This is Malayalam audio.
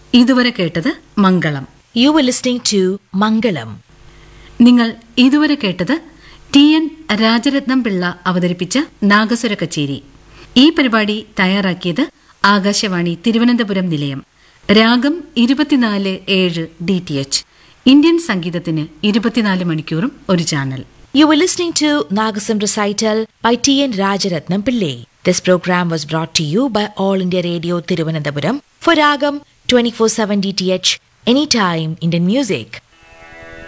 ഇതുവരെ കേട്ടത് മംഗളം You were listening to Mangalam. നിങ്ങൾ ഇതുവരെ കേട്ടത് ടി എൻ രാജരത്നം പിള്ള അവതരിപ്പിച്ച നാഗസ്വര കച്ചേരി ഈ പരിപാടി തയ്യാറാക്കിയത് ആകാശവാണി തിരുവനന്തപുരം നിലയം രാഗം ഇരുപത്തിനാല് ഏഴ് ഡി ടി എച്ച് ഇന്ത്യൻ സംഗീതത്തിന് ഇരുപത്തിനാല് മണിക്കൂറും ഒരു channel You were listening to Nagasam Recital by T.N. Rajaratnam Pillai. This program was brought to you by All India Radio Thiruvananthapuram for Ragam 24/7 DTH Anytime Indian Music.